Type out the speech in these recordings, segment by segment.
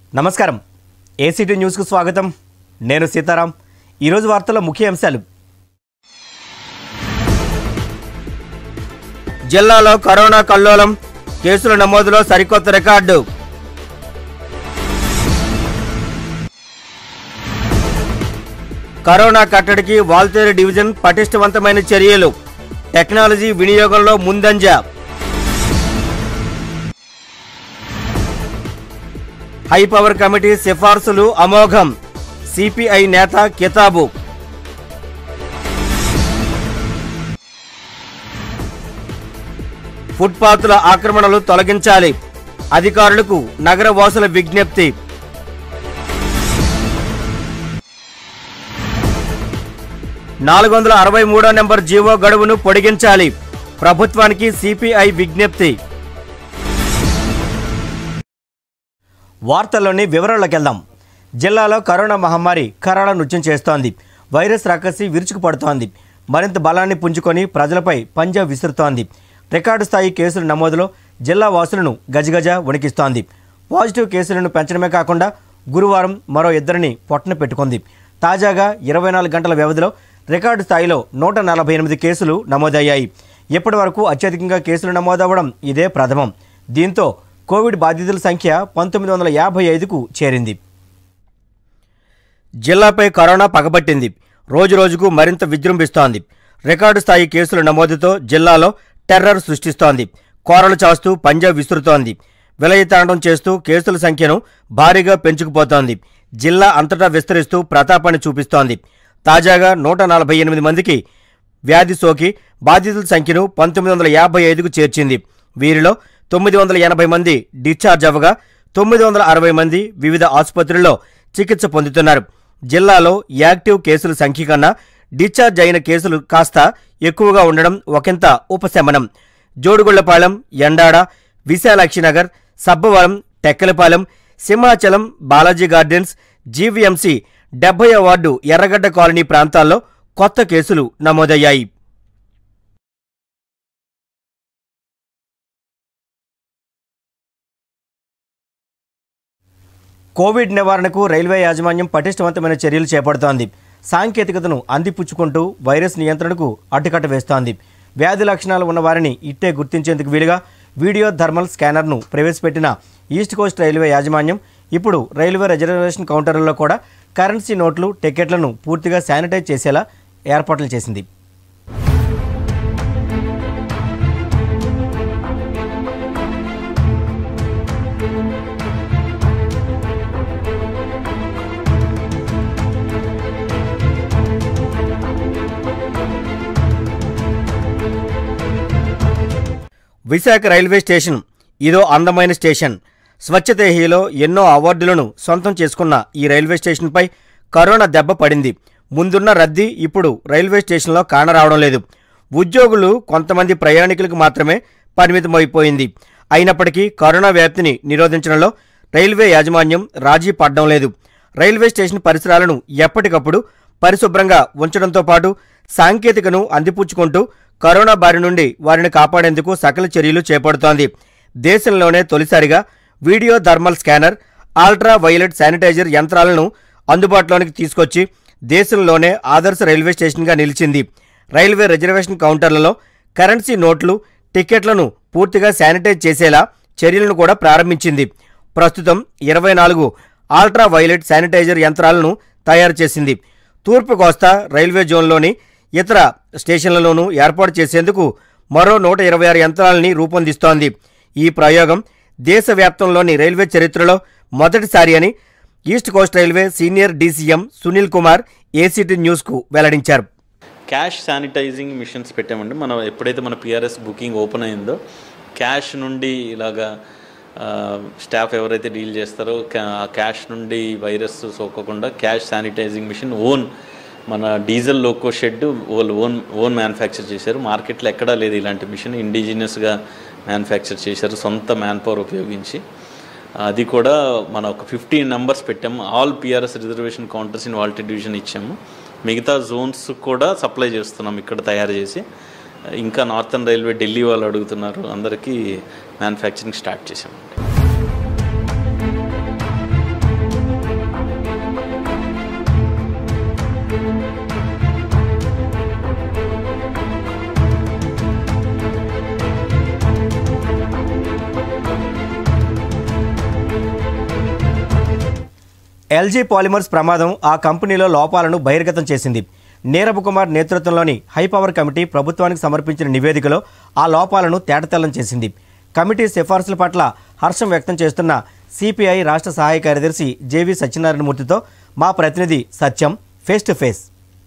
నమస్కారం ఏసీటీ న్యూస్కు స్వాగతం నేను సీతారాం ఈరోజు వార్తల ముఖ్య అంశాలు జిల్లాలో కరోనా కల్లోలం కేసుల నమోదులో సరికొత్త రికార్డు కరోనా కట్టడికి వాల్తేరు డివిజన్ పటిష్టవంతమైన చర్యలు టెక్నాలజీ వినియోగంలో ముందంజ హై పవర్ కమిటీ సిఫార్సులు అమోఘం సిపిఐ నేత కితాబు ఫుట్పాత్ల ఆక్రమణలు తొలగించాలి అధికారులకు నగర వాసుల విజ్ఞప్తి నాలుగు వందల అరవై మూడో నెంబర్ జీవో గడువును పొడిగించాలి ప్రభుత్వానికి సిపిఐ విజ్ఞప్తి వార్తల్లోని వివరాల్లోకి వెళ్దాం జిల్లాలో కరోనా మహమ్మారి కరాళ నృత్యం చేస్తోంది వైరస్ రక్కసి విరుచుకుపడుతోంది మరింత బలాన్ని పుంజుకొని ప్రజలపై పంజా విసురుతోంది రికార్డు స్థాయి కేసుల నమోదులో జిల్లా వాసులను గజగజ వణికిస్తోంది పాజిటివ్ కేసులను పెంచడమే కాకుండా గురువారం మరో ఇద్దరిని పొట్టన పెట్టుకుంది తాజాగా ఇరవై నాలుగు గంటల వ్యవధిలో రికార్డు స్థాయిలో నూట నలభై ఎనిమిది కేసులు నమోదయ్యాయి ఇప్పటి వరకు అత్యధికంగా కేసులు నమోదవడం ఇదే ప్రథమం దీంతో కోవిడ్ బాధితుల సంఖ్య పంతొమ్మిది వందల యాభై ఐదుకు చేరింది జిల్లాపై కరోనా పగబట్టింది రోజు రోజుకు మరింత విజృంభిస్తోంది రికార్డు స్థాయి కేసుల నమోదుతో జిల్లాలో టెర్రర్ సృష్టిస్తోంది కోరలు చాస్తూ పంజాబ్ విసురుతోంది విలయతాండం చేస్తూ కేసుల సంఖ్యను భారీగా పెంచుకుపోతోంది జిల్లా అంతటా విస్తరిస్తూ ప్రతాపాన్ని చూపిస్తోంది తాజాగా నూట నలభై ఎనిమిది మందికి వ్యాధి సోకి బాధితుల సంఖ్యను పంతొమ్మిది వందల యాభై ఐదుకు చేర్చింది వీరిలో తొమ్మిది వందల ఎనభై మంది డిశ్చార్జ్ అవ్వగా తొమ్మిది వందల అరవై మంది వివిధ ఆసుపత్రుల్లో చికిత్స పొందుతున్నారు జిల్లాలో యాక్టివ్ కేసుల సంఖ్య కన్నా డిశ్చార్జ్ అయిన కేసులు కాస్త ఎక్కువగా ఉండడం ఒకంత ఉపశమనం జోడుగుళ్లపాలెం ఎండాడ విశాలాక్షినగర్ సబ్బవరం టెక్కలపాలెం సింహాచలం బాలాజీ గార్డెన్స్ జీవీఎంసీ డెబ్బై వార్డు ఎర్రగడ్డ కాలనీ ప్రాంతాల్లో కొత్త కేసులు నమోదయ్యాయి కోవిడ్ నివారణకు రైల్వే యాజమాన్యం పటిష్టవంతమైన చర్యలు చేపడుతోంది సాంకేతికతను అందిపుచ్చుకుంటూ వైరస్ నియంత్రణకు అడ్డుకట్ట వేస్తోంది వ్యాధి లక్షణాలు ఉన్న వారిని ఇట్టే గుర్తించేందుకు వీలుగా వీడియో థర్మల్ స్కానర్ను ప్రవేశపెట్టిన ఈస్ట్ కోస్ట్ రైల్వే యాజమాన్యం ఇప్పుడు రైల్వే రిజర్వేషన్ కౌంటర్లలో కూడా కరెన్సీ నోట్లు టికెట్లను పూర్తిగా శానిటైజ్ చేసేలా ఏర్పాట్లు చేసింది విశాఖ రైల్వే స్టేషన్ ఇదో అందమైన స్టేషన్ స్వచ్ఛతేహిలో ఎన్నో అవార్డులను సొంతం చేసుకున్న ఈ రైల్వే స్టేషన్పై కరోనా దెబ్బ పడింది ముందున్న రద్దీ ఇప్పుడు రైల్వే స్టేషన్లో కానరావడం లేదు ఉద్యోగులు కొంతమంది ప్రయాణికులకు మాత్రమే పరిమితమైపోయింది అయినప్పటికీ కరోనా వ్యాప్తిని నిరోధించడంలో రైల్వే యాజమాన్యం రాజీ పడడం లేదు రైల్వే స్టేషన్ పరిసరాలను ఎప్పటికప్పుడు పరిశుభ్రంగా ఉంచడంతో పాటు సాంకేతికను అందిపుచ్చుకుంటూ కరోనా బారి నుండి వారిని కాపాడేందుకు సకల చర్యలు చేపడుతోంది దేశంలోనే తొలిసారిగా video thermal scanner ultra violet sanitiser యంత్రాలను అందుబాటులోనికి తీసుకొచ్చి దేశంలోనే ఆదర్శ రైల్వే స్టేషన్గా నిలిచింది రైల్వే రిజర్వేషన్ కౌంటర్లలో కరెన్సీ నోట్లు టికెట్లను పూర్తిగా శానిటైజ్ చేసేలా చర్యలను కూడా ప్రారంభించింది ప్రస్తుతం ఇరవై నాలుగు అల్ట్రా వైలెట్ శానిటైజర్ యంత్రాలను తయారు చేసింది తూర్పు కోస్తా రైల్వే జోన్లోని ఇతర స్టేషన్లలోనూ ఏర్పాటు చేసేందుకు మరో నూట ఇరవై ఆరు యంత్రాలని రూపొందిస్తోంది ఈ ప్రయోగం దేశవ్యాప్తంలోని రైల్వే చరిత్రలో మొదటిసారి అని east Coast railway senior DCM Sunil Kumar ACT న్యూస్కు వెల్లడించారు క్యాష్ శానిటైజింగ్ మిషన్స్ పెట్టామండి మనం ఎప్పుడైతే మన పిఆర్ఎస్ బుకింగ్ ఓపెన్ అయిందో క్యాష్ నుండి ఇలాగా ఆ, స్టాఫ్ ఎవరైతే డీల్ చేస్తారో క్యా- ఆ క్యాష్ నుండి వైరస్ సోకకుండా క్యాష్ శానిటైజింగ్ మిషన్ ఓన్ మన డీజిల్ లోకో షెడ్ వాళ్ళు ఓన్ ఓన్ మ్యానుఫ్యాక్చర్ చేశారు మార్కెట్లో ఎక్కడా లేదు ఇలాంటి మిషన్ ఇండిజినియస్గా మ్యానుఫ్యాక్చర్ చేశారు సొంత మ్యాన్ పవర్ ఉపయోగించి అది కూడా మన ఒక ఫిఫ్టీన్ నెంబర్స్ పెట్టాము all PRS reservation counters in Waltair division ఇచ్చాము మిగతా జోన్స్ కూడా సప్లై చేస్తున్నాం ఇక్కడ తయారు చేసి ఇంకా నార్థన్ రైల్వే ఢిల్లీ వాళ్ళు అడుగుతున్నారు అందరికీ మ్యానుఫ్యాక్చరింగ్ స్టార్ట్ చేసాము ఎల్జీ పాలిమర్స్ ప్రమాదం ఆ కంపెనీలో లోపాలను బహిర్గతం చేసింది నీరబ్ కుమార్ నేతృత్వంలోని హైపవర్ కమిటీ ప్రభుత్వానికి సమర్పించిన నివేదికలో ఆ లోపాలను తేటతెల్లం చేసింది కమిటీ సిఫార్సుల పట్ల హర్షం వ్యక్తం చేస్తున్న సిపిఐ రాష్ట్ర సహాయ కార్యదర్శి జేవి సత్యనారాయణమూర్తితో మా ప్రతినిధి Satyam face to face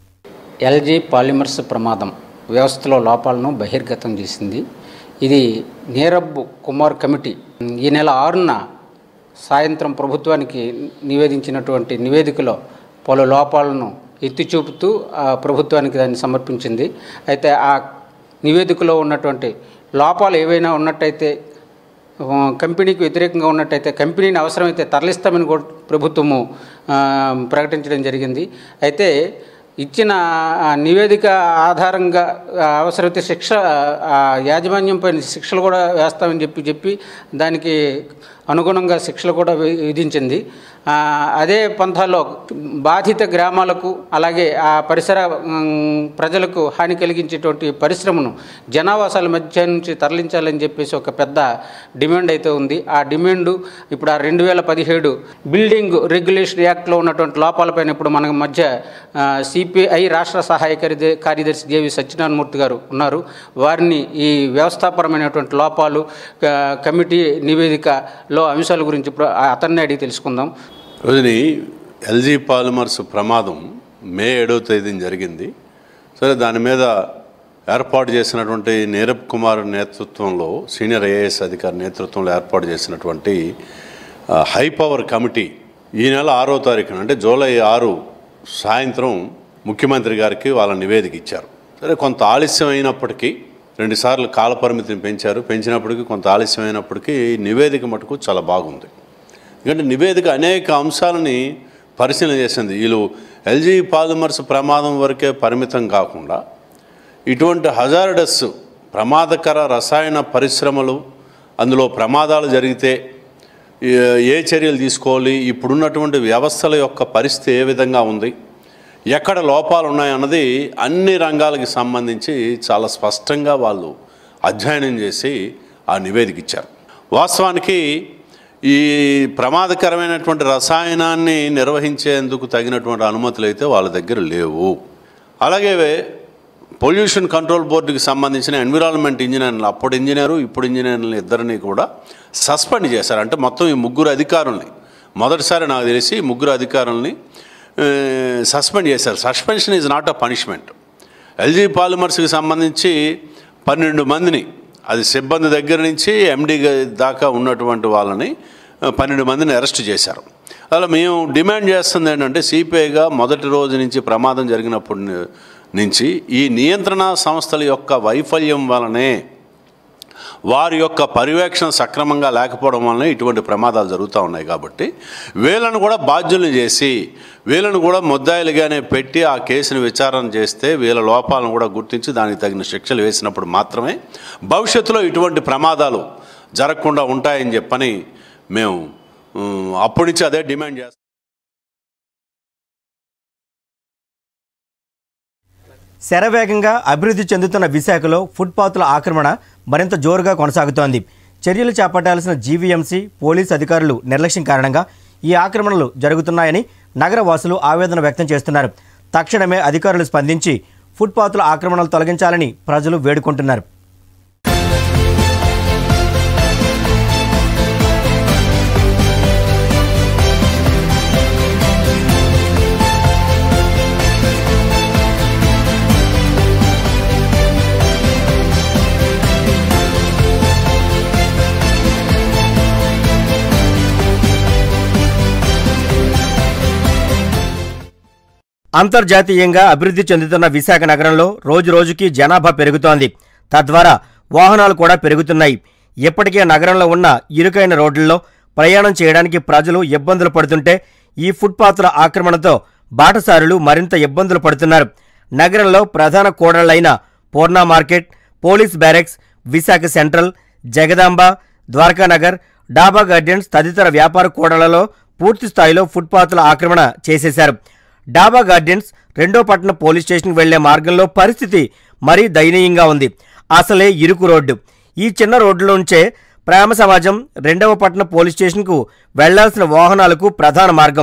LG polymers ప్రమాదం వ్యవస్థలో లోపాలను బహిర్గతం చేసింది ఇది నీరబ్ కుమార్ కమిటీ ఈ నెల ఆరున సాయంత్రం ప్రభుత్వానికి నివేదించినటువంటి నివేదికలో పలు లోపాలను ఎత్తి చూపుతూ ఆ ప్రభుత్వానికి దాన్ని సమర్పించింది అయితే ఆ నివేదికలో ఉన్నటువంటి లోపాలు ఏవైనా ఉన్నట్టయితే ఆ, కంపెనీకి వ్యతిరేకంగా ఉన్నట్టయితే కంపెనీని అవసరమైతే తరలిస్తామని కూడా ప్రభుత్వము ఆ, ప్రకటించడం జరిగింది అయితే ఇచ్చిన ఆ నివేదిక ఆధారంగా ఆ, అవసరమైతే శిక్ష ఆ, యాజమాన్యంపై శిక్షలు కూడా వేస్తామని చెప్పి చెప్పి దానికి అనుగుణంగా శిక్షలు కూడా వి- విధించింది ఆ, అదే పంథాలో బాధిత గ్రామాలకు అలాగే ఆ పరిసర మ్, ప్రజలకు హాని కలిగించేటువంటి పరిశ్రమను జనావాసాల మధ్య నుంచి తరలించాలని చెప్పేసి ఒక పెద్ద డిమాండ్ అయితే ఉంది ఆ డిమాండ్ ఇప్పుడు ఆ రెండు వేల పదిహేడు బిల్డింగ్ రెగ్యులేషన్ యాక్ట్లో ఉన్నటువంటి లోపాలపైన ఇప్పుడు మన మధ్య సిపిఐ రాష్ట్ర సహాయ కార్యద- కార్యదర్శి జేవి సత్యనారాయణమూర్తి గారు ఉన్నారు వారిని ఈ వ్యవస్థాపరమైనటువంటి లోపాలు ఆ, కమిటీ నివేదికలో అంశాల గురించి ఇప్పుడు అతన్ని అడిగి తెలుసుకుందాం రోజుని ఎల్జీ పాలిమర్స్ ప్రమాదం మే ఏడవ తేదీన జరిగింది సరే దాని మీద ఏర్పాటు చేసినటువంటి నీరబ్ కుమార్ నేతృత్వంలో సీనియర్ ఐఏఎస్ అధికారి నేతృత్వంలో ఏర్పాటు చేసినటువంటి ఆ, హై పవర్ కమిటీ ఈ నెల ఆరో తారీఖున అంటే జూలై ఆరు సాయంత్రం ముఖ్యమంత్రి గారికి వాళ్ళ నివేదిక ఇచ్చారు సరే కొంత ఆలస్యం అయినప్పటికీ రెండుసార్లు కాల పరిమితిని పెంచారు పెంచినప్పటికీ కొంత ఆలస్యం అయినప్పటికీ నివేదిక మటుకు చాలా బాగుంది ఎందుకంటే నివేదిక అనేక అంశాలని పరిశీలన చేసింది వీళ్ళు ఎల్జీ పాలిమర్స్ ప్రమాదం వరకే పరిమితం కాకుండా ఇటువంటి హజార్డస్ ప్రమాదకర రసాయన పరిశ్రమలు అందులో ప్రమాదాలు జరిగితే ఏ- ఏ చర్యలు తీసుకోవాలి ఇప్పుడున్నటువంటి వ్యవస్థల యొక్క పరిస్థితి ఏ విధంగా ఉంది ఎక్కడ లోపాలు ఉన్నాయన్నది అన్ని రంగాలకి సంబంధించి చాలా స్పష్టంగా వాళ్ళు అధ్యయనం చేసి ఆ నివేదిక ఇచ్చారు వాస్తవానికి ఈ ప్రమాదకరమైనటువంటి రసాయనాన్ని నిర్వహించేందుకు తగినటువంటి అనుమతులు అయితే వాళ్ళ దగ్గర లేవు అలాగే పొల్యూషన్ కంట్రోల్ బోర్డుకి సంబంధించిన ఎన్విరాన్మెంట్ ఇంజనీర్లు అప్పుడు ఇంజనీరు ఇప్పుడు ఇంజనీర్లు ఇద్దరిని కూడా సస్పెండ్ చేశారు అంటే మొత్తం ఈ ముగ్గురు అధికారుల్ని మొదటిసారి నాకు తెలిసి ఈ ముగ్గురు అధికారుల్ని ఆ, సస్పెండ్ చేశారు suspension is not a punishment LG పాలిమర్స్కి సంబంధించి పన్నెండు మందిని అది సిబ్బంది దగ్గర నుంచి ఎండి దాకా ఉన్నటువంటి వాళ్ళని ఆ, పన్నెండు మందిని అరెస్ట్ చేశారు అలా మేము డిమాండ్ చేస్తుంది ఏంటంటే సిపిఐగా మొదటి రోజు నుంచి ప్రమాదం జరిగినప్పటి ని- నుంచి ఈ నియంత్రణ సంస్థల యొక్క వైఫల్యం వలనే వారి యొక్క పర్యవేక్షణ సక్రమంగా లేకపోవడం వలన ఇటువంటి ప్రమాదాలు జరుగుతూ ఉన్నాయి కాబట్టి వీళ్ళను కూడా బాధ్యులను చేసి వీళ్ళను కూడా ముద్దాయిలుగానే పెట్టి ఆ కేసును విచారణ చేస్తే వీళ్ళ లోపాలను కూడా గుర్తించి దానికి తగిన శిక్షలు వేసినప్పుడు మాత్రమే భవిష్యత్తులో ఇటువంటి ప్రమాదాలు జరగకుండా ఉంటాయని చెప్పని మేము ఉమ్, అప్పటి నుంచి అదే డిమాండ్ చేస్తాం శరవేగంగా అభివృద్ధి చెందుతున్న విశాఖలో ఫుట్పాత్ల ఆక్రమణ మరింత జోరుగా కొనసాగుతోంది చర్యలు చేపట్టాల్సిన జీవీఎంసీ పోలీస్ అధికారులు నిర్లక్ష్యం కారణంగా ఈ ఆక్రమణలు జరుగుతున్నాయని నగర వాసులు ఆవేదన వ్యక్తం చేస్తున్నారు తక్షణమే అధికారులు స్పందించి ఫుట్పాత్ల ఆక్రమణలు తొలగించాలని ప్రజలు వేడుకుంటున్నారు అంతర్జాతీయంగా అభివృద్ధి చెందుతున్న విశాఖ నగరంలో రోజు రోజుకి జనాభా పెరుగుతోంది తద్వారా వాహనాలు కూడా పెరుగుతున్నాయి ఇప్పటికే నగరంలో ఉన్న ఇరుకైన రోడ్లలో ప్రయాణం చేయడానికి ప్రజలు ఇబ్బందులు పడుతుంటే ఈ ఫుట్పాత్ల ఆక్రమణతో బాటసారులు మరింత ఇబ్బందులు పడుతున్నారు నగరంలో ప్రధాన కూడళ్లైన Purna market police barracks Visakha central Jagadamba Dwarakanagar Daba gardens తదితర వ్యాపార కూడళ్లలో పూర్తి స్థాయిలో ఫుట్పాత్ల ఆక్రమణ చేసేశారు డాబా గార్డెన్స్ రెండో పట్టణ పోలీస్ స్టేషన్కి వెళ్లే మార్గంలో పరిస్థితి మరీ దయనీయంగా ఉంది అసలే ఇరుకు రోడ్డు ఈ చిన్న రోడ్డులోంచే ప్రేమ సమాజం రెండవ పట్టణ పోలీస్ స్టేషన్కు వెళ్లాల్సిన వాహనాలకు ప్రధాన మార్గం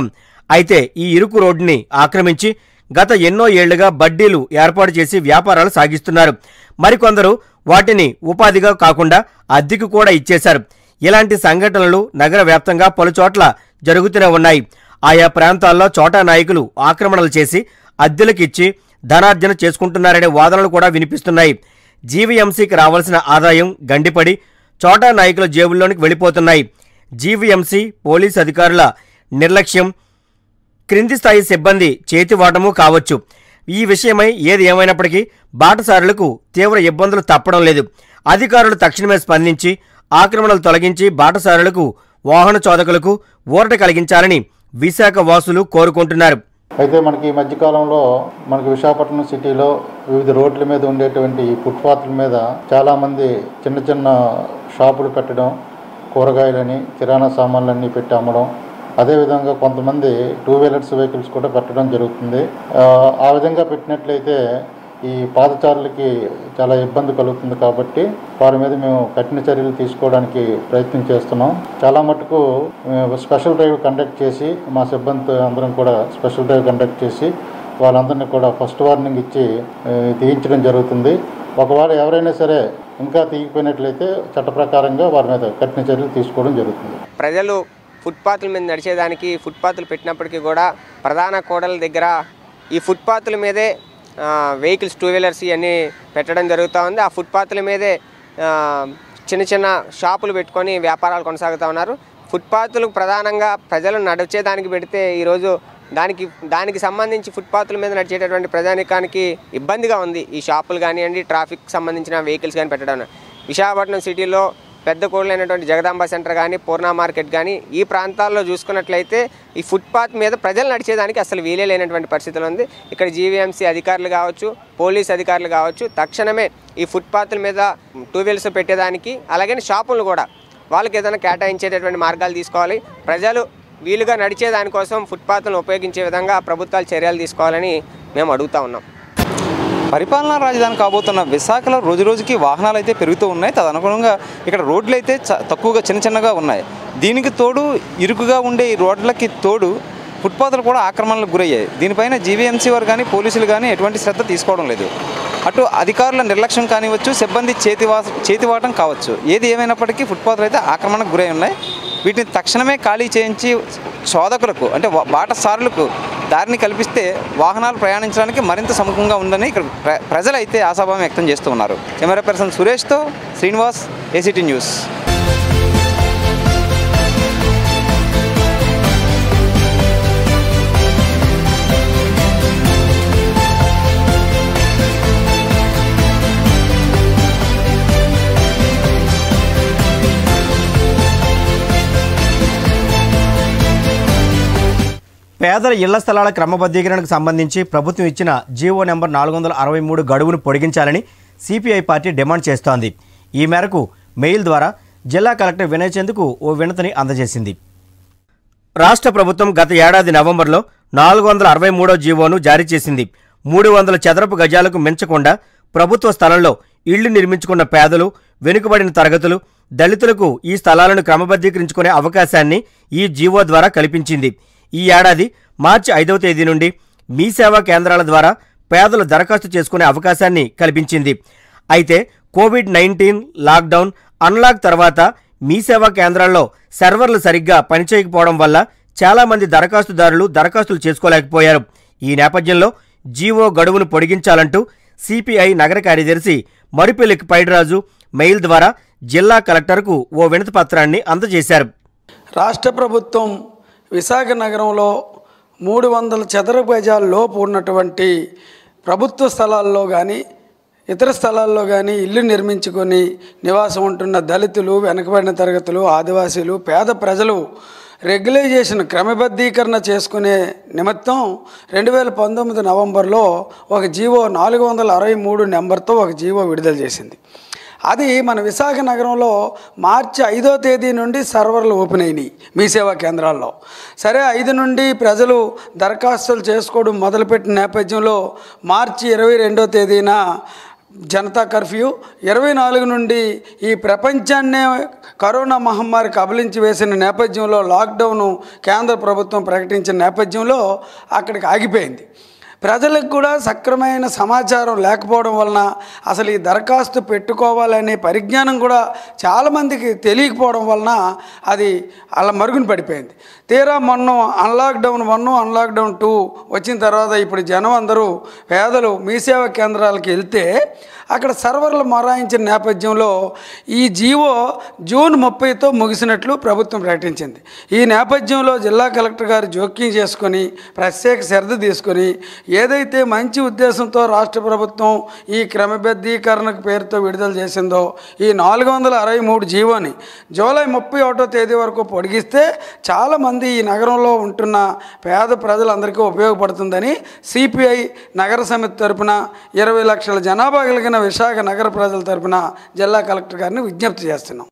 అయితే ఈ ఇరుకు రోడ్డుని ఆక్రమించి గత ఎన్నో ఏళ్లుగా బడ్డీలు ఏర్పాటు చేసి వ్యాపారాలు సాగిస్తున్నారు మరికొందరు వాటిని ఉపాధిగా కాకుండా అద్దెకు కూడా ఇచ్చేశారు ఇలాంటి సంఘటనలు నగర వ్యాప్తంగా పలుచోట్ల జరుగుతూనే ఉన్నాయి ఆయా ప్రాంతాల్లో చోటా నాయకులు ఆక్రమణలు చేసి అద్దెలకిచ్చి ధనార్జన చేసుకుంటున్నారనే వాదనలు కూడా వినిపిస్తున్నాయి జీవీఎంసీకి రావాల్సిన ఆదాయం గండిపడి చోటా నాయకుల జేబుల్లోనికి వెళ్ళిపోతున్నాయి జీవీఎంసీ పోలీస్ అధికారుల నిర్లక్ష్యం క్రింది స్థాయి సిబ్బంది చేతివాటము కావచ్చు ఈ విషయమై ఏది ఏమైనప్పటికీ బాటసారులకు తీవ్ర ఇబ్బందులు తప్పడం లేదు అధికారులు తక్షణమే స్పందించి ఆక్రమణలు తొలగించి బాటసారులకు వాహన చోదకులకు ఊరట కలిగించాలని విశాఖ వాసులు కోరుకుంటున్నారు అయితే మనకి ఈ మధ్యకాలంలో మనకి విశాఖపట్నం సిటీలో వివిధ రోడ్ల మీద ఉండేటువంటి ఈ ఫుట్పాత్ల మీద చాలామంది చిన్న చిన్న షాపులు పెట్టడం కూరగాయలని కిరాణా సామాన్లన్నీ పెట్టి అమ్మడం అదేవిధంగా కొంతమంది టూ వీలర్స్ వెహికల్స్ కూడా పెట్టడం జరుగుతుంది ఆ, ఆ విధంగా పెట్టినట్లయితే ఈ పాదచారులకి చాలా ఇబ్బంది కలుగుతుంది కాబట్టి వారి మీద మేము కఠిన చర్యలు తీసుకోవడానికి ప్రయత్నం చేస్తున్నాం చాలా మటుకు మేము స్పెషల్ డ్రైవ్ కండక్ట్ చేసి మా సిబ్బంది అందరం కూడా స్పెషల్ డ్రైవ్ కండక్ట్ చేసి వాళ్ళందరినీ కూడా ఫస్ట్ వార్నింగ్ ఇచ్చి ఆ, తీయించడం జరుగుతుంది ఒకవేళ ఎవరైనా సరే ఇంకా తీయకపోయినట్లయితే చట్ట ప్రకారంగా వారి మీద కఠిన చర్యలు తీసుకోవడం జరుగుతుంది ప్రజలు ఫుట్పాత్ల మీద నడిచేదానికి ఫుట్పాత్లు పెట్టినప్పటికీ కూడా ప్రధాన కూడల దగ్గర ఈ ఫుట్పాత్ల మీదే ఆ, వెహికల్స్ టూ వీలర్స్ ఇవన్నీ పెట్టడం జరుగుతూ ఉంది ఆ ఫుట్పాత్ల మీదే ఆ, చిన్న చిన్న షాపులు పెట్టుకొని వ్యాపారాలు కొనసాగుతూ ఉన్నారు ఫుట్పాత్లు ప్రధానంగా ప్రజలు నడిచేదానికి పెడితే ఈరోజు దానికి దానికి సంబంధించి ఫుట్పాత్ల మీద నడిచేటటువంటి ప్రజానికానికి ఇబ్బందిగా ఉంది ఈ షాపులు కానివ్వండి ట్రాఫిక్ సంబంధించిన వెహికల్స్ కానీ పెట్టడం విశాఖపట్నం సిటీలో పెద్ద కోళ్ళైనటువంటి జగదాంబ సెంటర్ కానీ పూర్ణ మార్కెట్ కానీ ఈ ప్రాంతాల్లో చూసుకున్నట్లయితే ఈ ఫుట్పాత్ మీద ప్రజలు నడిచేదానికి అసలు వీలే లేనటువంటి పరిస్థితులు ఉంది ఇక్కడ జీవీఎంసీ అధికారులు కావచ్చు పోలీస్ అధికారులు కావచ్చు తక్షణమే ఈ ఫుట్పాత్ల మీద టూ వీలర్స్ పెట్టేదానికి అలాగే షాపులు కూడా వాళ్ళకి ఏదైనా కేటాయించేటటువంటి మార్గాలు తీసుకోవాలి ప్రజలు వీలుగా నడిచే దానికోసం ఫుట్పాత్లను ఉపయోగించే విధంగా ప్రభుత్వాలు చర్యలు తీసుకోవాలని మేము అడుగుతా ఉన్నాం పరిపాలనా రాజధాని కాబోతున్న విశాఖలో రోజు రోజుకి వాహనాలు అయితే పెరుగుతూ ఉన్నాయి తదనుగుణంగా ఇక్కడ రోడ్లు అయితే చ- తక్కువగా చిన్న చిన్నగా ఉన్నాయి దీనికి తోడు ఇరుకుగా ఉండే ఈ రోడ్లకి తోడు ఫుట్పాత్లు కూడా ఆక్రమణలకు గురయ్యాయి దీనిపైన జీవీఎంసీ వారు కానీ పోలీసులు కానీ ఎటువంటి శ్రద్ధ తీసుకోవడం లేదు అటు అధికారుల నిర్లక్ష్యం కానివచ్చు సిబ్బంది చేతివా చేతివాటం కావచ్చు ఏది ఏమైనప్పటికీ ఫుట్పాత్లు అయితే ఆక్రమణకు గురై ఉన్నాయి వీటిని తక్షణమే ఖాళీ చేయించి శోధకులకు అంటే వా- బాటసారులకు దారిని కల్పిస్తే వాహనాలు ప్రయాణించడానికి మరింత సముఖంగా ఉందని ఇక్కడ ప్ర ప్రజలైతే ఆశాభావం వ్యక్తం చేస్తూ ఉన్నారు కెమెరా పర్సన్ సురేష్తో శ్రీనివాస్ ఏసీటీ న్యూస్ పేదల ఇళ్ల స్థలాల క్రమబద్ధీకరణకు సంబంధించి ప్రభుత్వం ఇచ్చిన జీవో నెంబర్ నాలుగు వందల అరవై మూడు గడువును పొడిగించాలని సిపిఐ పార్టీ డిమాండ్ చేస్తోంది ఈ మేరకు మెయిల్ ద్వారా జిల్లా కలెక్టర్ వినయ్ చంద్కు ఓ వినతిని అందజేసింది రాష్ట్ర ప్రభుత్వం గత ఏడాది నవంబర్లో నాలుగు వందల అరవై మూడో జీవోను జారీ చేసింది మూడు వందల చదరపు గజాలకు మించకుండా ప్రభుత్వ స్థలంలో ఇళ్లు నిర్మించుకున్న పేదలు వెనుకబడిన తరగతులు దళితులకు ఈ స్థలాలను క్రమబద్ధీకరించుకునే అవకాశాన్ని ఈ జీవో ద్వారా కల్పించింది ఈ ఏడాది మార్చి ఐదవ తేదీ నుండి మీ సేవా కేంద్రాల ద్వారా పేదలు దరఖాస్తు చేసుకునే అవకాశాన్ని కల్పించింది అయితే కోవిడ్ నైన్టీన్ లాక్డౌన్ అన్లాక్ తర్వాత మీ సేవా కేంద్రాల్లో సర్వర్లు సరిగ్గా పనిచేయకపోవడం వల్ల చాలామంది దరఖాస్తుదారులు దరఖాస్తులు చేసుకోలేకపోయారు ఈ నేపథ్యంలో జీవో గడువును పొడిగించాలంటూ సిపిఐ నగర కార్యదర్శి మరిపెల్లి పైడిరాజు మెయిల్ ద్వారా జిల్లా కలెక్టర్కు ఓ వినతి పత్రాన్ని అందజేశారు రాష్ట్ర ప్రభుత్వం విశాఖ నగరంలో మూడు వందల చదరపు గజాల లోపు ఉన్నటువంటి ప్రభుత్వ స్థలాల్లో కానీ ఇతర స్థలాల్లో కానీ ఇల్లు నిర్మించుకొని నివాసం ఉంటున్న దళితులు వెనుకబడిన తరగతులు ఆదివాసీలు పేద ప్రజలు రెగ్యులైజేషన్ క్రమబద్ధీకరణ చేసుకునే నిమిత్తం రెండు వేల పంతొమ్మిది నవంబర్లో ఒక జీవో నాలుగు వందల అరవై మూడు నెంబర్తో ఒక జీవో విడుదల చేసింది అది మన విశాఖ నగరంలో మార్చి ఐదో తేదీ నుండి సర్వర్లు ఓపెన్ అయినాయి మీ సేవా కేంద్రాల్లో సరే ఐదు నుండి ప్రజలు దరఖాస్తులు చేసుకోవడం మొదలుపెట్టిన నేపథ్యంలో మార్చి ఇరవై రెండో తేదీన జనతా కర్ఫ్యూ ఇరవై నాలుగు నుండి ఈ ప్రపంచాన్నే కరోనా మహమ్మారి కబలించి వేసిన నేపథ్యంలో లాక్డౌన్ కేంద్ర ప్రభుత్వం ప్రకటించిన నేపథ్యంలో అక్కడికి ఆగిపోయింది ప్రజలకు కూడా సక్రమైన సమాచారం లేకపోవడం వలన అసలు ఈ దరఖాస్తు పెట్టుకోవాలనే పరిజ్ఞానం కూడా చాలామందికి తెలియకపోవడం వలన అది అలా మరుగున పడిపోయింది తీరా మొన్న అన్లాక్డౌన్ వన్ అన్లాక్డౌన్ టూ వచ్చిన తర్వాత ఇప్పుడు జనం అందరూ పేదలు మీ సేవా కేంద్రాలకు వెళ్తే అక్కడ సర్వర్లు మొరాయించిన నేపథ్యంలో ఈ జీవో జూన్ ముప్పైతో ముగిసినట్లు ప్రభుత్వం ప్రకటించింది ఈ నేపథ్యంలో జిల్లా కలెక్టర్ గారు జోక్యం చేసుకొని ప్రత్యేక శ్రద్ధ తీసుకొని ఏదైతే మంచి ఉద్దేశంతో రాష్ట్ర ప్రభుత్వం ఈ క్రమబద్ధీకరణకు పేరుతో విడుదల చేసిందో ఈ నాలుగు వందల అరవై మూడు జీవోని జూలై ముప్పై ఒకటో తేదీ వరకు పొడిగిస్తే చాలామంది ఈ నగరంలో ఉంటున్న పేద ప్రజలందరికీ ఉపయోగపడుతుందని సిపిఐ నగర సమితి తరపున ఇరవై లక్షల జనాభా కలిగిన విశాఖ నగర ప్రజల తరపున జిల్లా కలెక్టర్ గారిని విజ్ఞప్తి చేస్తున్నాం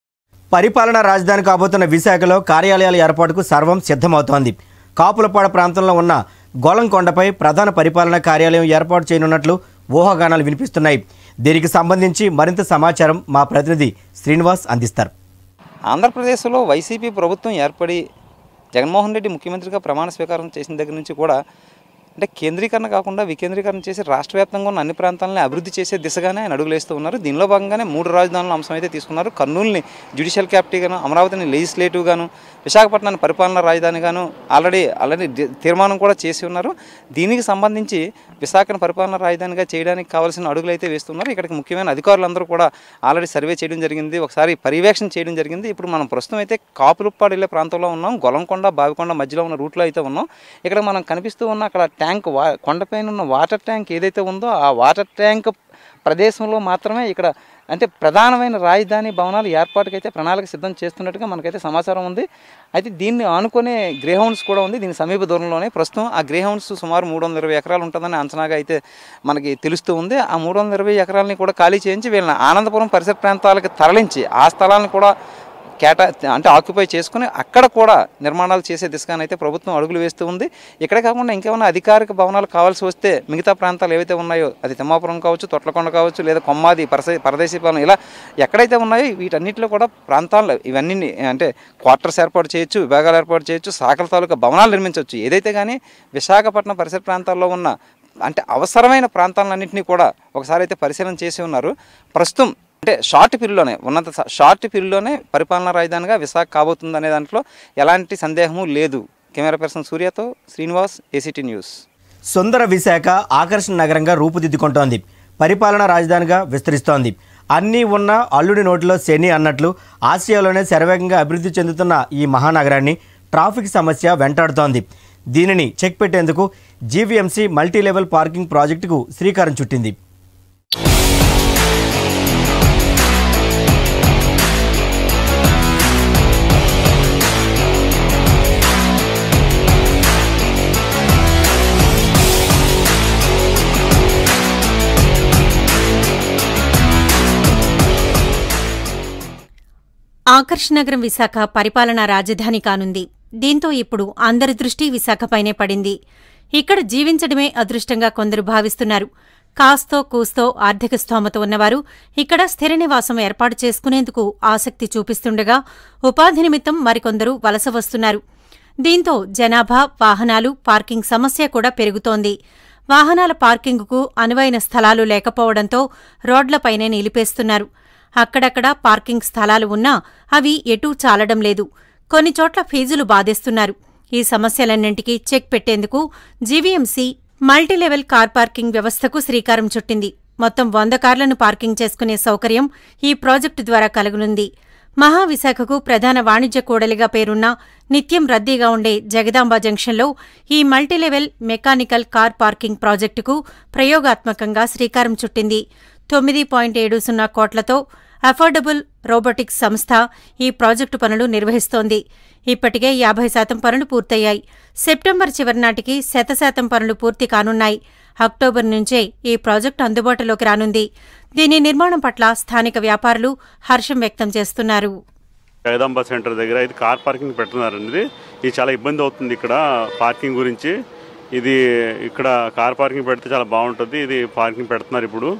పరిపాలనా రాజధాని కాబోతున్న విశాఖలో కార్యాలయాల ఏర్పాటుకు సర్వం సిద్ధమవుతోంది కాపులపాడ ప్రాంతంలో ఉన్న గోలంకొండపై ప్రధాన పరిపాలనా కార్యాలయం ఏర్పాటు చేయనున్నట్లు ఊహాగానాలు వినిపిస్తున్నాయి దీనికి సంబంధించి మరింత సమాచారం మా ప్రతినిధి శ్రీనివాస్ అందిస్తారు ఆంధ్రప్రదేశ్లో వైసీపీ ప్రభుత్వం ఏర్పడి జగన్మోహన్ రెడ్డి ముఖ్యమంత్రిగా ప్రమాణ స్వీకారం చేసిన దగ్గర నుంచి కూడా అంటే కేంద్రీకరణ కాకుండా వికేంద్రీకరణ చేసి రాష్ట్ర వ్యాప్తంగా ఉన్న అన్ని ప్రాంతాలను అభివృద్ధి చేసే దిశగానే ఆయన అడుగులేస్తూ ఉన్నారు దీనిలో భాగంగానే మూడు రాజధానుల అంశం అయితే తీసుకున్నారు కర్నూలుని జ్యుడిషియల్ క్యాపిటల్గాను అమరావతిని లెజిస్లేటివ్గాను విశాఖపట్నాన్ని పరిపాలనా రాజధానిగాను ఆల్రెడీ ఆల్రెడీ ది- తీర్మానం కూడా చేసి ఉన్నారు దీనికి సంబంధించి విశాఖను పరిపాలనా రాజధానిగా చేయడానికి కావాల్సిన అడుగులు అయితే వేస్తున్నారు ఇక్కడికి ముఖ్యమైన అధికారులందరూ కూడా ఆల్రెడీ సర్వే చేయడం జరిగింది ఒకసారి పర్యవేక్షణ చేయడం జరిగింది ఇప్పుడు మనం ప్రస్తుతం అయితే కాపులుప్పాడు వెళ్ళే ప్రాంతంలో ఉన్నాం గొలంకొండ బావికొండ మధ్యలో ఉన్న రూట్లో అయితే ఉన్నాం ఇక్కడ మనం కనిపిస్తూ ఉన్న అక్కడ ట్యాంక్ వా కొండపైన ఉన్న వాటర్ ట్యాంక్ ఏదైతే ఉందో ఆ వాటర్ ట్యాంక్ ప్రదేశంలో మాత్రమే ఇక్కడ అంటే ప్రధానమైన రాజధాని భవనాలు ఏర్పాటుకైతే ప్రణాళిక సిద్ధం చేస్తున్నట్టుగా మనకైతే సమాచారం ఉంది అయితే దీన్ని ఆనుకునే గ్రే హౌన్స్ కూడా ఉంది దీని సమీప దూరంలోనే ప్రస్తుతం ఆ గ్రే హౌన్స్ సుమారు మూడు వందల ఇరవై ఎకరాలు ఉంటుందని అంచనాగా అయితే మనకి తెలుస్తూ ఉంది ఆ మూడు వందల ఇరవై ఎకరాలని కూడా ఖాళీ చేయించి వీళ్ళని ఆనందపురం పరిసర ప్రాంతాలకు తరలించి ఆ స్థలాలను కూడా కేటా అంటే ఆక్యుపై చేసుకుని అక్కడ కూడా నిర్మాణాలు చేసే దిశగానైతే ప్రభుత్వం అడుగులు వేస్తూ ఉంది ఇక్కడే కాకుండా ఇంకేమైనా అధికారిక భవనాలు కావాల్సి వస్తే మిగతా ప్రాంతాలు ఏవైతే ఉన్నాయో అది తిమ్మాపురం కావచ్చు తొట్లకొండ కావచ్చు లేదా కొమ్మాది పరస పరదేశీ భవనం ఇలా ఎక్కడైతే ఉన్నాయో వీటన్నిటిలో కూడా ప్రాంతాల్లో ఇవన్నీ అంటే క్వార్టర్స్ ఏర్పాటు చేయొచ్చు విభాగాలు ఏర్పాటు చేయొచ్చు శాఖల తాలూకా భవనాలు నిర్మించవచ్చు ఏదైతే కానీ విశాఖపట్నం పరిసర ప్రాంతాల్లో ఉన్న అంటే అవసరమైన ప్రాంతాలన్నింటినీ కూడా ఒకసారి అయితే పరిశీలన చేసి ఉన్నారు ప్రస్తుతం అంటే షార్ట్ పీరియడ్లోనే ఉన్నత స- షార్ట్ పీరియడ్లోనే పరిపాలనా రాజధానిగా విశాఖ కాబోతుంది అనే దాంట్లో ఎలాంటి సందేహము లేదు కెమెరా పర్సన్ సూర్యతో శ్రీనివాస్ ఏసీటీ న్యూస్ సుందర విశాఖ ఆకర్షణ నగరంగా రూపుదిద్దుకుంటోంది పరిపాలనా రాజధానిగా విస్తరిస్తోంది అన్నీ ఉన్న అల్లుడి నోటిలో శని అన్నట్లు ఆసియాలోనే శరవేగంగా అభివృద్ధి చెందుతున్న ఈ మహానగరాన్ని ట్రాఫిక్ సమస్య వెంటాడుతోంది దీనిని చెక్ పెట్టేందుకు జీవీఎంసీ మల్టీ లెవెల్ పార్కింగ్ ప్రాజెక్టుకు శ్రీకారం చుట్టింది ఆకర్షనగరం విశాఖ పరిపాలనా రాజధాని కానుంది దీంతో ఇప్పుడు అందరి దృష్టి విశాఖపైనే పడింది ఇక్కడ జీవించడమే అదృష్టంగా కొందరు భావిస్తున్నారు కాస్తో కూస్తో ఆర్థిక స్తోమత ఉన్నవారు ఇక్కడ స్థిర నివాసం ఏర్పాటు చేసుకునేందుకు ఆసక్తి చూపిస్తుండగా ఉపాధి నిమిత్తం మరికొందరు వలస వస్తున్నారు దీంతో జనాభా వాహనాలు పార్కింగ్ సమస్య కూడా పెరుగుతోంది వాహనాల పార్కింగుకు అనువైన స్థలాలు లేకపోవడంతో రోడ్లపైనే నిలిపేస్తున్నారు అక్కడక్కడ పార్కింగ్ స్థలాలు ఉన్నా అవి ఎటూ చాలడం లేదు కొన్ని చోట్ల ఫీజులు బాధేస్తున్నారు ఈ సమస్యలన్నింటికీ చెక్ పెట్టేందుకు జీవీఎంసీ మల్టీలెవెల్ కార్ పార్కింగ్ వ్యవస్థకు శ్రీకారం చుట్టింది మొత్తం వంద కార్లను పార్కింగ్ చేసుకునే సౌకర్యం ఈ ప్రాజెక్టు ద్వారా కలుగనుంది మహావిశాఖకు ప్రధాన వాణిజ్య కూడలిగా పేరున్న నిత్యం రద్దీగా ఉండే జగదాంబ జంక్షన్లో ఈ మల్టీలెవెల్ మెకానికల్ కార్ పార్కింగ్ ప్రాజెక్టుకు ప్రయోగాత్మకంగా శ్రీకారం చుట్టింది తొమ్మిది పాయింట్ ఏడు సున్నా కోట్లతో అఫోర్డబుల్ రోబోటిక్స్ సంస్థ ఈ ప్రాజెక్టు పనులు నిర్వహిస్తోంది ఇప్పటికే యాభై శాతం పనులు పూర్తయ్యాయి సెప్టెంబర్ చివరి నాటికి శతశాతం పనులు పూర్తి కానున్నాయి అక్టోబర్ నుంచే ఈ ప్రాజెక్టు అందుబాటులోకి రానుంది దీని నిర్మాణం పట్ల స్థానిక వ్యాపారులు హర్షం వ్యక్తం చేస్తున్నారు జగదాంబ సెంటర్ దగ్గర ఇది కార్ పార్కింగ్ పెడుతున్నారండి ఇది ఇది చాలా ఇబ్బంది అవుతుంది ఇక్కడ పార్కింగ్ గురించి ఇది ఇక్కడ కార్ పార్కింగ్ పెడితే చాలా బాగుంటుంది ఇది పార్కింగ్ పెడుతున్నారు ఇప్పుడు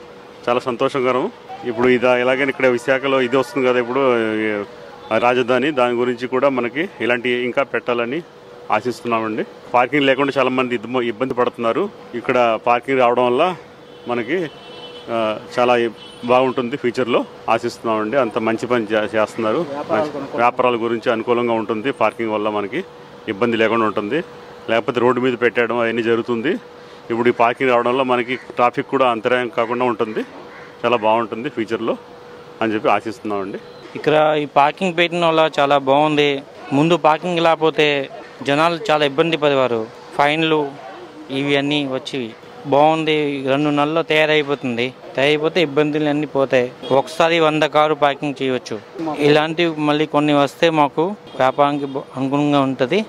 చాలా సంతోషకరం ఇప్పుడు ఇది ఇలాగే ఇక్కడ విశాఖలో ఇది వస్తుంది కదా ఇప్పుడు ఈ రాజధాని దాని గురించి కూడా మనకి ఇలాంటి ఇంకా పెట్టాలని ఆశిస్తున్నామండి పార్కింగ్ లేకుండా చాలా మంది ఇద్ద- ఇబ్బంది పడుతున్నారు ఇక్కడ పార్కింగ్ రావడం వల్ల మనకి ఆ, చాలా బాగుంటుంది ఫ్యూచర్లో ఆశిస్తున్నామండి అంత మంచి పని చే- చేస్తున్నారు వ్యాపారాల గురించి అనుకూలంగా ఉంటుంది పార్కింగ్ వల్ల మనకి ఇబ్బంది లేకుండా ఉంటుంది లేకపోతే రోడ్డు మీద పెట్టడం అవన్నీ జరుగుతుంది ఇప్పుడు ఈ పార్కింగ్ రావడం వల్ల మనకి ట్రాఫిక్ కూడా అంతరాయం కాకుండా ఉంటుంది చాలా బాగుంటుంది ఫ్యూచర్లో అని చెప్పి ఆశిస్తున్నామండి ఇక్కడ ఈ పార్కింగ్ పెట్టిన వల్ల చాలా బాగుంది ముందు పార్కింగ్ లేకపోతే జనాలు చాలా ఇబ్బంది పడేవారు ఫైన్లు ఇవి అన్నీ వచ్చి బాగుంది రెండు నెలల్లో తయారైపోతుంది తయారైపోతే ఇబ్బందులు అన్నీ పోతాయి ఒకసారి వంద కారు పార్కింగ్ చేయవచ్చు ఇలాంటివి మళ్ళీ కొన్ని వస్తే మాకు వ్యాపారానికి బా- అనుగుణంగా ఉంటుంది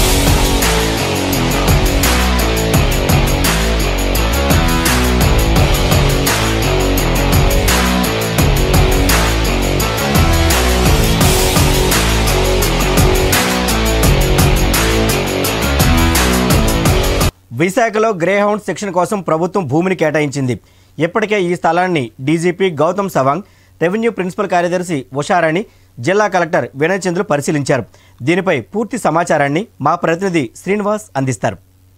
విశాఖలో గ్రేహౌండ్ శిక్షణ కోసం ప్రభుత్వం భూమిని కేటాయించింది ఇప్పటికే ఈ స్థలాన్ని DGP Gautam Sawang revenue principal కార్యదర్శి ఉషారాణి జిల్లా కలెక్టర్ వినయ్ చంద్రు పరిశీలించారు దీనిపై పూర్తి సమాచారాన్ని మా ప్రతినిధి శ్రీనివాస్ అందిస్తారు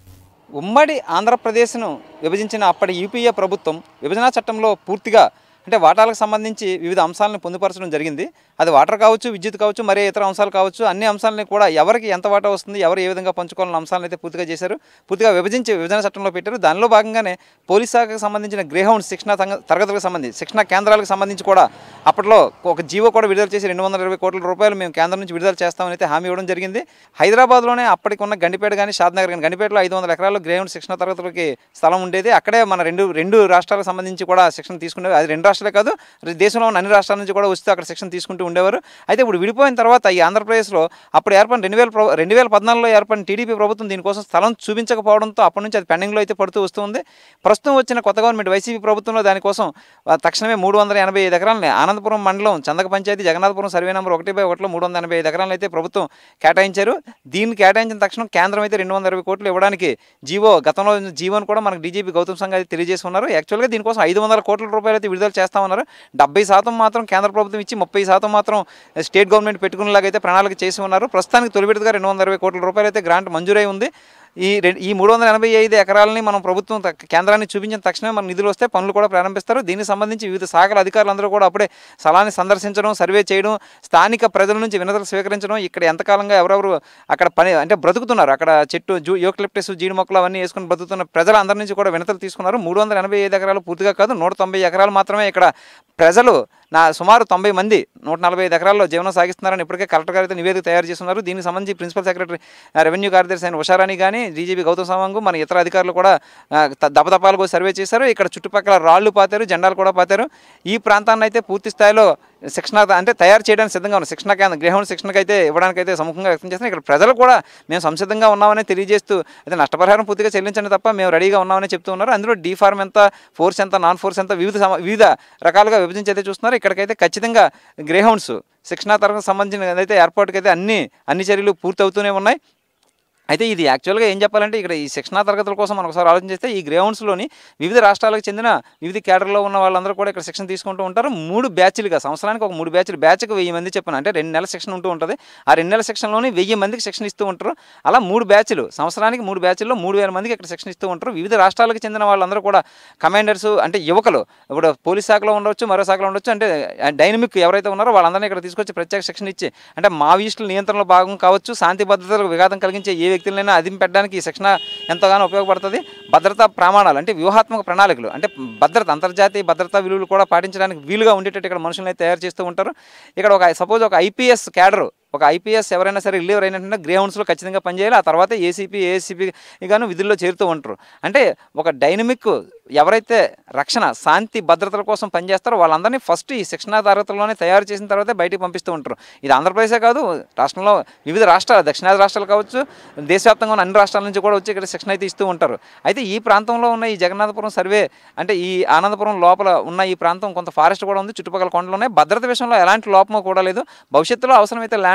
ఉమ్మడి ఆంధ్రప్రదేశ్ను విభజించిన అప్పటి యూపీఏ ప్రభుత్వం విభజన చట్టంలో పూర్తిగా అంటే వాటాలకు సంబంధించి వివిధ అంశాలను పొందుపరచడం జరిగింది అది వాటర్ కావచ్చు విద్యుత్ కావచ్చు మరే ఇతర అంశాలు కావచ్చు అన్ని అంశాలని కూడా ఎవరికి ఎంత వాటా వస్తుంది ఎవరు ఏ విధంగా పంచుకోవాలన్న అంశాలను అయితే పూర్తిగా చేశారు పూర్తిగా విభజించి విభజన చట్టంలో పెట్టారు దానిలో భాగంగానే పోలీస్ శాఖకు సంబంధించిన గ్రేహౌండ్ శిక్షణ తంగ- తరగతులకు సంబంధించి శిక్షణ కేంద్రాలకు సంబంధించి కూడా అప్పట్లో ఒక జీవో కూడా విడుదల చేసి రెండు వందల ఇరవై కోట్ల రూపాయలు మేము కేంద్రం నుంచి విడుదల చేస్తామని అయితే హామీ ఇవ్వడం జరిగింది హైదరాబాద్లోనే అప్పటికి ఉన్న గండిపేట కానీ షాద్నగర్ కానీ గండిపేటలో ఐదు వందల ఎకరాల్లో గ్రేహౌండ్ శిక్షణ తరగతులకి స్థలం ఉండేది అక్కడే మన రెండు రెండు రాష్ట్రాలకు సంబంధించి కూడా శిక్షణ తీసుకునేవి అది రెండు రాష్ట్రాలే కాదు రే- దేశంలో ఉన్న అన్ని రాష్ట్రాల నుంచి కూడా వస్తూ అక్కడ శిక్షణ తీసుకుంటూ ఉండేవారు అయితే ఇప్పుడు విడిపోయిన తర్వాత ఈ ఆంధ్రప్రదేశ్లో అప్పుడు ఏర్పడిన రెండు వేల ప్ర- రెండు వేల పద్నాలుగులో ఏర్పడిన టీడీపీ ప్రభుత్వం దీనికోసం స్థలం చూపించకపోవడంతో అప్పటి నుంచి అది పెండింగ్లో అయితే పడుతూ వస్తుంది ప్రస్తుతం వచ్చిన కొత్త గవర్నమెంట్ వైసీపీ ప్రభుత్వంలో దానికోసం ఆ, తక్షణమే మూడు వందల ఎనభై ఐదు ఎకరాలని ఆనందపురం మండలం చందక పంచాయతీ జగన్నాథపురం సర్వే నెంబర్ ఒకటి బై ఒకటిలో మూడు వందల ఎనభై ఐదు ఎకరాలను అయితే ప్రభుత్వం కేటాయించారు దీన్ని కేటాయించిన తక్షణం కేంద్రం అయితే రెండు వందల ఇరవై కోట్లు ఇవ్వడానికి జీవో గతంలో ఉన్న జీవోని కూడా మనకు డీజీపీ గౌతమ్ సంఘ్ అయితే తెలియజేసి ఉన్నారు యాక్చువల్గా దీనికోసం ఐదు వందల కోట్ల రూపాయలు అయితే విడుదల చేస్తామన్నారు డెబ్బై శాతం మాత్రం కేంద్ర ప్రభుత్వం ఇచ్చి ముప్పై శాతం మాత్రం స్టేట్ గవర్నమెంట్ పెట్టుకునేలాగా అయితే ప్రణాళిక చేసి ఉన్నారు ప్రస్తుతానికి తొలి విడతగా రెండు వందల ఇరవై కోట్ల రూపాయలు అయితే గ్రాంట్ మంజూరై ఉంది ఈ రెం- ఈ మూడు వందల ఎనభై ఐదు ఎకరాలని మనం ప్రభుత్వం త- కేంద్రాన్ని చూపించిన తక్షణమే మన నిధులు వస్తే పనులు కూడా ప్రారంభిస్తారు దీనికి సంబంధించి వివిధ శాఖల అధికారులందరూ కూడా అప్పుడే స్థలాన్ని సందర్శించడం సర్వే చేయడం స్థానిక ప్రజల నుంచి వినతులు స్వీకరించడం ఇక్కడ ఎంతకాలంగా ఎవరెవరు అక్కడ పని అంటే బ్రతుకుతున్నారు అక్కడ చెట్టు జూ యోక్లిప్టస్ జీడి మొక్కలు అవన్నీ వేసుకుని బ్రతుకుతున్న ప్రజలందరి నుంచి కూడా వినతులు తీసుకున్నారు మూడు వందల ఎనభై ఐదు ఎకరాలు పూర్తిగా కాదు నూట తొంభై ఎకరాలు మాత్రమే ఇక్కడ ప్రజలు నా సుమారు తొంభై మంది నూట నలభై ఐదు ఎకరాల్లో జీవనం సాగిస్తున్నారని ఇప్పటికే కలెక్టర్ గారు అయితే నివేదిక తయారు చేస్తున్నారు దీనికి సంబంధించి ప్రిన్సిపల్ సెక్రటరీ ఆ, రెవెన్యూ కార్యదర్శి అయిన ఉషారాణి కానీ డీజీపీ గౌతమ్ సవాంగ్ మన ఇతర అధికారులు కూడా ఆ, త- దపదపాలు పోయి సర్వే చేశారు ఇక్కడ చుట్టుపక్కల రాళ్లు పాతారు జెండాలు కూడా పాతారు ఈ ప్రాంతాన్ని అయితే పూర్తి స్థాయిలో శిక్షణ అంటే తయారు చేయడానికి సిద్ధంగా ఉన్నారు శిక్షణ కేంద్రం గ్రహౌండ్ శిక్షణకి అయితే ఇవ్వడానికి అయితే సముఖంగా వ్యక్తం చేస్తున్నారు ఇక్కడ ప్రజలు కూడా మేము సంసిద్ధంగా ఉన్నామని తెలియజేస్తూ అయితే నష్టపరిహారం పూర్తిగా చెల్లించండి తప్ప మేము రెడీగా ఉన్నామని చెప్తూ ఉన్నారు అందులో డీ ఫార్మ్ ఎంత ఫోర్స్ ఎంత నాన్ ఫోర్స్ ఎంత వివిధ సమ- వివిధ రకాలుగా విభజించి అయితే చూస్తున్నారు ఇక్కడికైతే ఖచ్చితంగా గ్రేహౌండ్స్ శిక్షణా తరగతి సంబంధించిన అయితే ఏర్పాటుకి అయితే అన్ని అన్ని చర్యలు పూర్తవుతూనే ఉన్నాయి అయితే ఇది యాక్చువల్గా ఏం చెప్పాలంటే ఇక్కడ ఈ శిక్షణా తరగతుల కోసం మనం ఒకసారి ఆలోచన చేస్తే ఈ గ్రౌండ్స్లోని వివిధ రాష్ట్రాలకు చెందిన వివిధ కేడర్లో ఉన్న వాళ్ళందరూ కూడా ఇక్కడ శిక్షణ తీసుకుంటూ ఉంటారు మూడు బ్యాచ్లుగా సంవత్సరానికి ఒక మూడు బ్యాచ్లు బ్యాచ్కి వెయ్యి మంది చెప్పిన అంటే రెండు నెలల శిక్షణ ఉంటూ ఉంటుంది ఆ రెండు నెలల శిక్షణలోని వెయ్యి మందికి శిక్షణ ఇస్తూ ఉంటారు అలా మూడు బ్యాచ్లు సంవత్సరానికి మూడు బ్యాచ్ల్లో మూడు వేల మందికి ఇక్కడ శిక్షణ ఇస్తూ ఉంటారు వివిధ రాష్ట్రాలకు చెందిన వాళ్ళందరూ కూడా కమాండర్స్ అంటే యువకులు ఇప్పుడు పోలీస్ శాఖలో ఉండొచ్చు మరో శాఖలో ఉండొచ్చు అంటే డైనమిక్ ఎవరైతే ఉన్నారో వాళ్ళందరినీ ఇక్కడ తీసుకొచ్చి ప్రత్యేక శిక్షణ ఇచ్చి అంటే మావోయిస్టుల నియంత్రణలో భాగం కావచ్చు శాంతి భద్రతలకు విఘాతం కలిగించే ఏ వ్యక్తులైనా అదిం పెట్టడానికి ఈ శిక్షణ ఎంతగానో ఉపయోగపడుతుంది భద్రతా ప్రమాణాలు అంటే వ్యూహాత్మక ప్రణాళికలు అంటే భద్రత అంతర్జాతీయ భద్రతా విలువలు కూడా పాటించడానికి వీలుగా ఉండేటట్టు ఇక్కడ మనుషులను అయితే తయారు చేస్తూ ఉంటారు ఇక్కడ ఒక సపోజ్ ఒక ఐపీఎస్ క్యాడర్ ఒక ఐపీఎస్ ఎవరైనా సరే రిలీవర్ అయినట్టు గ్రేహౌండ్స్లో ఖచ్చితంగా పనిచేయాలి ఆ తర్వాత ఏసీపీ ఏఎస్సీపీ గాను విధుల్లో చేరుతూ ఉంటారు అంటే ఒక డైనమిక్ ఎవరైతే రక్షణ శాంతి భద్రతల కోసం పనిచేస్తారో వాళ్ళందరినీ ఫస్ట్ ఈ శిక్షణా తరగతుల్లోనే తయారు చేసిన తర్వాతే బయటికి పంపిస్తూ ఉంటారు ఇది ఆంధ్రప్రదేశే కాదు రాష్ట్రంలో వివిధ రాష్ట్రాలు దక్షిణాది రాష్ట్రాలు కావచ్చు దేశవ్యాప్తంగా ఉన్న అన్ని రాష్ట్రాల నుంచి కూడా వచ్చి ఇక్కడ శిక్షణ అయితే ఇస్తూ ఉంటారు అయితే ఈ ప్రాంతంలో ఉన్న ఈ జగన్నాథపురం సర్వే అంటే ఈ ఆనందపురం లోపల ఉన్న ఈ ప్రాంతం కొంత ఫారెస్ట్ కూడా ఉంది చుట్టుపక్కల కొండలు ఉన్నాయి భద్రత విషయంలో ఎలాంటి లోపమో కూడా లేదు భవిష్యత్తులో అవసరమైతే ల్యాండ్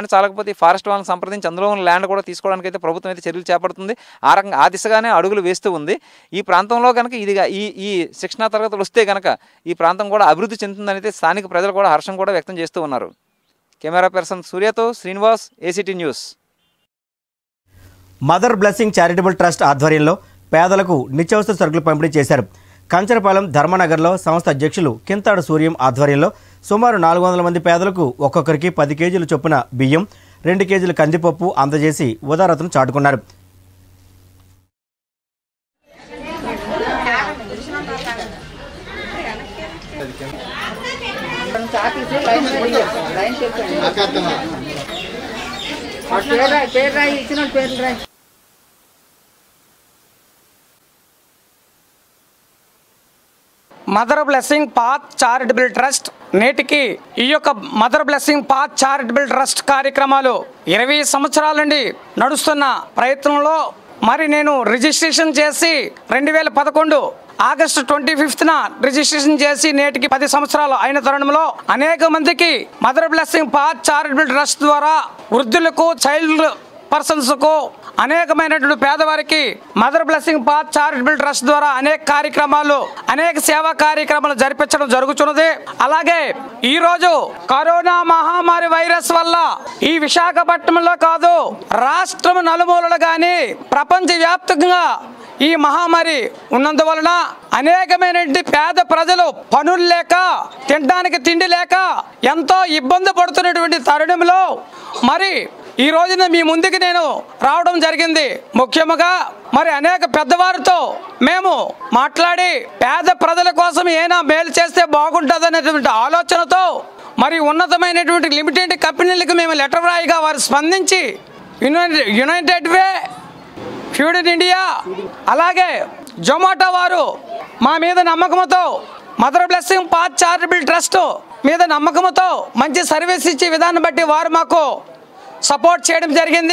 చాలకపోతే ఈ ఫారెస్ట్ వాళ్ళని సంప్రదించి అందులో ఉన్న ల్యాండ్ కూడా తీసుకోవడానికి అయితే ప్రభుత్వం అయితే చర్యలు చేపడుతుంది ఆ రకంగా ఆ దిశగానే అడుగులు వేస్తూ ఉంది ఈ ప్రాంతంలో కనుక ఇదిగా ఈ ఈ శిక్షణా తరగతులు వస్తే కనుక ఈ ప్రాంతం కూడా అభివృద్ధి చెందుతుందని అయితే స్థానిక ప్రజలు కూడా హర్షం కూడా వ్యక్తం చేస్తూ ఉన్నారు కెమెరా పర్సన్ సూర్యతో Srinivas ACT news Mother Blessing Charitable Trust ఆధ్వర్యంలో పేదలకు నిత్యావసర సరుకులు పంపిణీ చేశారు కంచరపాలెం ధర్మనగర్లో సంస్థ అధ్యక్షులు కింతాడు సూర్యం ఆధ్వర్యంలో సుమారు నాలుగు వందల మంది పేదలకు ఒక్కొక్కరికి పది కేజీల చొప్పున బియ్యం రెండు కేజీల కందిపప్పు అందజేసి ఉదారతను చాటుకున్నారు Mother Blessing Path Charitable Trust నేటికి ఈ యొక్క Mother Blessing Path Charitable Trust కార్యక్రమాలు ఇరవై సంవత్సరాల నుండి నడుస్తున్న ప్రయత్నంలో మరి నేను రిజిస్ట్రేషన్ చేసి రెండు వేల పదకొండు ఆగస్టు ట్వంటీ ఫిఫ్త్న రిజిస్ట్రేషన్ చేసి నేటికి పది సంవత్సరాలు అయిన తరుణంలో అనేక మందికి Mother Blessing Path Charitable Trust ద్వారా వృద్ధులకు చైల్డ్ పర్సన్స్కు అనేకమైనటువంటి పేదవారికి Mother Blessing Path Charitable Trust ద్వారా అనేక కార్యక్రమాలు అనేక సేవా కార్యక్రమాలు జరిపించడం జరుగుతున్నది అలాగే ఈ రోజు కరోనా మహమ్మారి వైరస్ వల్ల ఈ విశాఖపట్నంలో కాదు రాష్ట్రం నలుమూలలు కానీ ప్రపంచ వ్యాప్తంగా ఈ మహమ్మారి ఉన్నందువలన అనేకమైనటువంటి పేద ప్రజలు పనులు లేక తినడానికి తిండి లేక ఎంతో ఇబ్బంది పడుతున్నటువంటి తరుణంలో మరి ఈ రోజున మీ ముందుకు నేను రావడం జరిగింది ముఖ్యముగా మరి అనేక పెద్దవారితో మేము మాట్లాడి పేద ప్రజల కోసం ఏనా మేలు చేస్తే బాగుంటుంది అనేటువంటి ఆలోచనతో మరి ఉన్నతమైనటువంటి లిమిటెడ్ కంపెనీలకు మేము లెటర్ రాయిగా వారు స్పందించి United United Way feed in India అలాగే జొమాటో వారు మా మీద నమ్మకంతో Mother Blessing Path Charitable Trust మీద నమ్మకంతో మంచి సర్వీస్ ఇచ్చే విధానం బట్టి వారు మాకు సపోర్ట్ చేయడం జరిగింది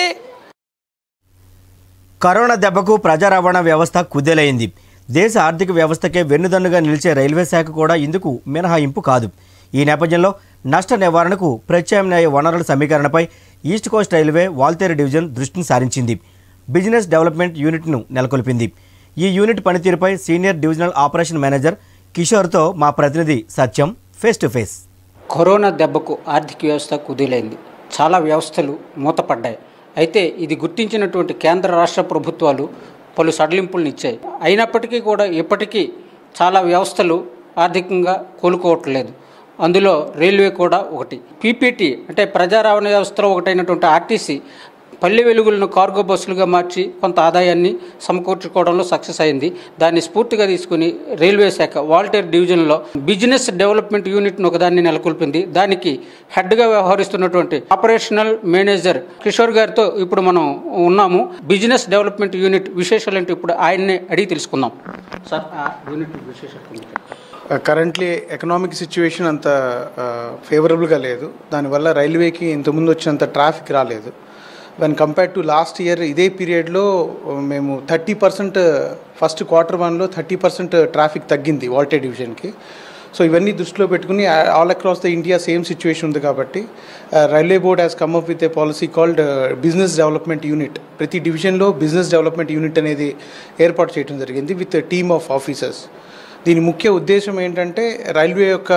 కరోనా దెబ్బకు ప్రజా రవాణా వ్యవస్థ కుదేలైంది దేశ ఆర్థిక వ్యవస్థకే వెన్నుదన్నుగా నిలిచే రైల్వే శాఖ కూడా ఇందుకు మినహాయింపు కాదు ఈ నేపథ్యంలో నష్ట నివారణకు ప్రత్యామ్నాయ వనరుల సమీకరణపై East Coast Railway Waltair division దృష్టిని సారించింది బిజినెస్ డెవలప్మెంట్ యూనిట్ను నెలకొల్పింది ఈ యూనిట్ పనితీరుపై సీనియర్ డివిజనల్ ఆపరేషన్ మేనేజర్ కిషోర్తో మా ప్రతినిధి Satyam face to face corona దెబ్బకు ఆర్థిక వ్యవస్థ కుదేలైంది చాలా వ్యవస్థలు మూతపడ్డాయి అయితే ఇది గుర్తించినటువంటి కేంద్ర రాష్ట్ర ప్రభుత్వాలు పలు సడలింపులను ఇచ్చాయి అయినప్పటికీ కూడా ఇప్పటికీ చాలా వ్యవస్థలు ఆర్థికంగా కోలుకోవట్లేదు అందులో రైల్వే కూడా ఒకటి పీపీటీ అంటే ప్రజా రవాణా వ్యవస్థలో ఒకటైనటువంటి ఆర్టీసీ పల్లె వెలుగులను కార్గో బస్సులుగా మార్చి కొంత ఆదాయాన్ని సమకూర్చుకోవడంలో సక్సెస్ అయింది దాన్ని స్ఫూర్తిగా తీసుకుని రైల్వే శాఖ వాల్టేర్ డివిజన్లో బిజినెస్ డెవలప్మెంట్ యూనిట్ను ఒకదాన్ని నెలకొల్పింది దానికి హెడ్గా వ్యవహరిస్తున్నటువంటి ఆపరేషనల్ మేనేజర్ కిషోర్ గారితో ఇప్పుడు మనం ఉన్నాము బిజినెస్ డెవలప్మెంట్ యూనిట్ విశేషాలు ఏంటి ఇప్పుడు ఆయన్నే అడిగి తెలుసుకుందాం సార్ ఆ యూనిట్ విశేషాలు కరెంట్లీ ఎకనామిక్ సిచ్యువేషన్ అంత ఫేవరబుల్గా లేదు దానివల్ల రైల్వేకి ఇంతకుముందు వచ్చినంత ట్రాఫిక్ రాలేదు when compare to last year ఇదే పీరియడ్లో మేము థర్టీ పర్సెంట్ ఫస్ట్ క్వార్టర్ వన్లో థర్టీ పర్సెంట్ ట్రాఫిక్ తగ్గింది వాల్టే డివిజన్కి సో ఇవన్నీ దృష్టిలో పెట్టుకుని all across the India same situation ఉంది కాబట్టి railway board has come up with a policy called business development unit ప్రతి డివిజన్లో బిజినెస్ డెవలప్మెంట్ యూనిట్ అనేది ఏర్పాటు చేయడం జరిగింది విత్ టీమ్ ఆఫ్ ఆఫీసర్స్ దీని ముఖ్య ఉద్దేశం ఏంటంటే రైల్వే యొక్క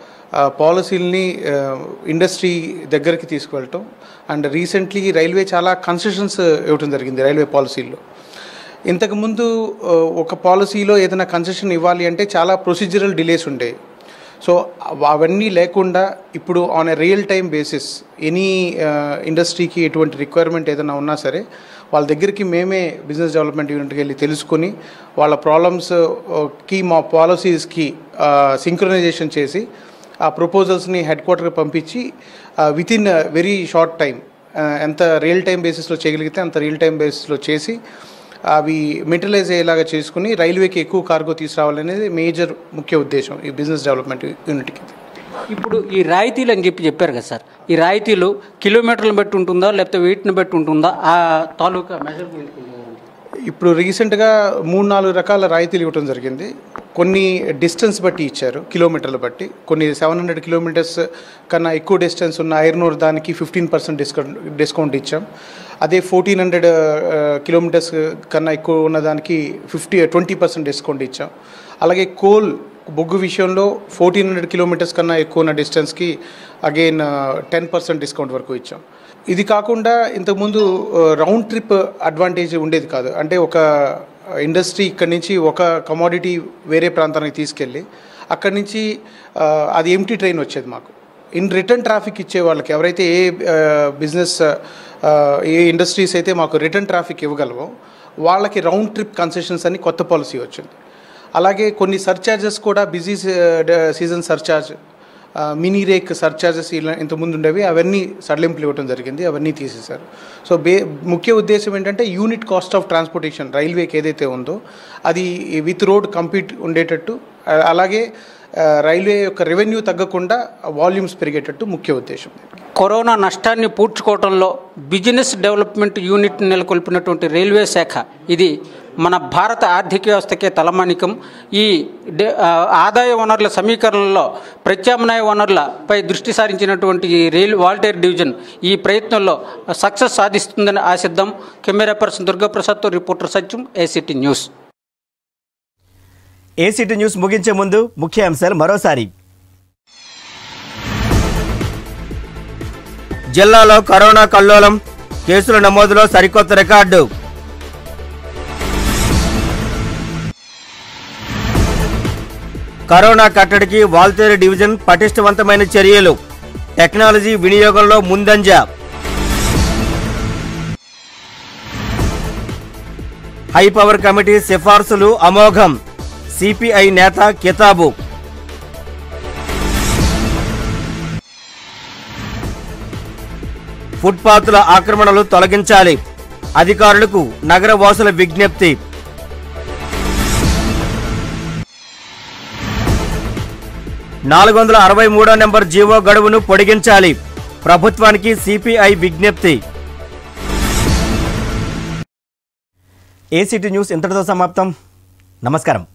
పాలసీలని ఇండస్ట్రీ దగ్గరికి తీసుకువెళ్ళటం అండ్ రీసెంట్లీ రైల్వే చాలా కన్సెషన్స్ ఇవ్వడం జరిగింది రైల్వే పాలసీల్లో ఇంతకుముందు ఒక పాలసీలో ఏదైనా కన్సెషన్ ఇవ్వాలి అంటే చాలా ప్రొసీజరల్ డిలేస్ ఉండేవి సో అవన్నీ లేకుండా ఇప్పుడు on a real time basis any ఇండస్ట్రీకి ఎటువంటి రిక్వైర్మెంట్ ఏదైనా ఉన్నా సరే వాళ్ళ దగ్గరికి మేమే బిజినెస్ డెవలప్మెంట్ యూనిట్కి వెళ్ళి తెలుసుకుని వాళ్ళ ప్రాబ్లమ్స్కి మా పాలసీస్కి సింక్రనైజేషన్ చేసి ఆ ప్రపోజల్స్ని హెడ్ క్వార్టర్కి పంపించి with in very short time ఎంత రియల్ టైం బేసిస్లో చేయగలిగితే అంత రియల్ టైం బేసిస్లో చేసి అవి మెటీరియలైజ్ అయ్యేలాగా చేసుకుని రైల్వేకి ఎక్కువ కార్గో తీసుకురావాలనేది మేజర్ ముఖ్య ఉద్దేశం ఈ బిజినెస్ డెవలప్మెంట్ యూనిట్కి ఇప్పుడు ఈ రాయితీలు అని చెప్పి చెప్పారు కదా సార్ ఈ రాయితీలు కిలోమీటర్లను బట్టి ఉంటుందా లేకపోతే వెయిట్ని బట్టి ఉంటుందా ఆ తాలూకా మెజర్మెంట్ ఇప్పుడు రీసెంట్గా మూడు నాలుగు రకాల రాయితీలు ఇవ్వడం జరిగింది కొన్ని డిస్టెన్స్ బట్టి ఇచ్చారు కిలోమీటర్లు బట్టి కొన్ని సెవెన్ హండ్రెడ్ కిలోమీటర్స్ కన్నా ఎక్కువ డిస్టెన్స్ ఉన్న ఐరనూర్ దానికి ఫిఫ్టీన్ పర్సెంట్ డిస్కౌంట్ డిస్కౌంట్ ఇచ్చాం అదే ఫోర్టీన్ హండ్రెడ్ కిలోమీటర్స్ కన్నా ఎక్కువ ఉన్న దానికి ఫిఫ్టీ ట్వంటీ పర్సెంట్ డిస్కౌంట్ ఇచ్చాం అలాగే కోల్ బొగ్గు విషయంలో ఫోర్టీన్ హండ్రెడ్ కిలోమీటర్స్ కన్నా ఎక్కువ ఉన్న డిస్టెన్స్కి అగైన్ టెన్ పర్సెంట్ డిస్కౌంట్ వరకు ఇచ్చాం ఇది కాకుండా ఇంతకుముందు రౌండ్ ట్రిప్ అడ్వాంటేజ్ ఉండేది కాదు అంటే ఒక ఇండస్ట్రీ ఇక్కడి నుంచి ఒక కమోడిటీ వేరే ప్రాంతానికి తీసుకెళ్ళి అక్కడి నుంచి ఆ, అది ఎంటీ ట్రైన్ వచ్చేది మాకు ఇన్ రిటర్న్ ట్రాఫిక్ ఇచ్చే వాళ్ళకి ఎవరైతే ఏ బిజినెస్ ఏ ఇండస్ట్రీస్ అయితే మాకు రిటర్న్ ట్రాఫిక్ ఇవ్వగలవో వాళ్ళకి రౌండ్ ట్రిప్ కన్సెషన్స్ అని కొత్త పాలసీ వచ్చింది అలాగే కొన్ని సర్చార్జెస్ కూడా busy season surcharge mini rake surcharges ఇలా ఇంతకుముందు ఉండేవి అవన్నీ సడలింపులు ఇవ్వడం జరిగింది అవన్నీ తీసేశారు సో బే ముఖ్య ఉద్దేశం ఏంటంటే యూనిట్ కాస్ట్ ఆఫ్ ట్రాన్స్పోర్టేషన్ రైల్వేకి ఏదైతే ఉందో అది విత్ రోడ్ కంపీట్ ఉండేటట్టు ఆ, అలాగే ఆ, రైల్వే యొక్క రెవెన్యూ తగ్గకుండా వాల్యూమ్స్ పెరిగేటట్టు ముఖ్య ఉద్దేశం కరోనా నష్టాన్ని పూడ్చుకోవడంలో బిజినెస్ డెవలప్మెంట్ యూనిట్ నెలకొల్పినటువంటి రైల్వే శాఖ ఇది మన భారత ఆర్థిక వ్యవస్థకే తలమానికం ఈ డే- ఆ, ఆదాయ వనరుల సమీకరణలో ప్రత్యామ్నాయ వనరులపై దృష్టి సారించినటువంటి ఈ రైల్ వాల్టేర్ డివిజన్ ఈ ప్రయత్నంలో సక్సెస్ సాధిస్తుందని ఆశిద్దాం కెమెరా పర్సన్ దుర్గాప్రసాద్తో reporter Satyam ACT news ACT news ముగించే ముందు ముఖ్య అంశాలు మరోసారి జిల్లాలో కరోనా కల్లోలం కేసుల నమోదులో సరికొత్త రికార్డు కరోనా కట్టడికి వాల్తేరు డివిజన్ పటిష్టవంతమైన చర్యలు టెక్నాలజీ వినియోగంలో ముందంజ హై పవర్ కమిటీ సిఫార్సులు అమోఘం సిపిఐ నేత కితాబు ఫుట్పాత్ల ఆక్రమణలు తొలగించాలి అధికారులకు నగర వాసుల విజ్ఞప్తి నాలుగు వందల అరవై మూడో నెంబర్ జీవో గడువును పొడిగించాలి ప్రభుత్వానికి సిపిఐ విజ్ఞప్తి ఏసీటీ న్యూస్ ఇంతటితో సమాప్తం నమస్కారం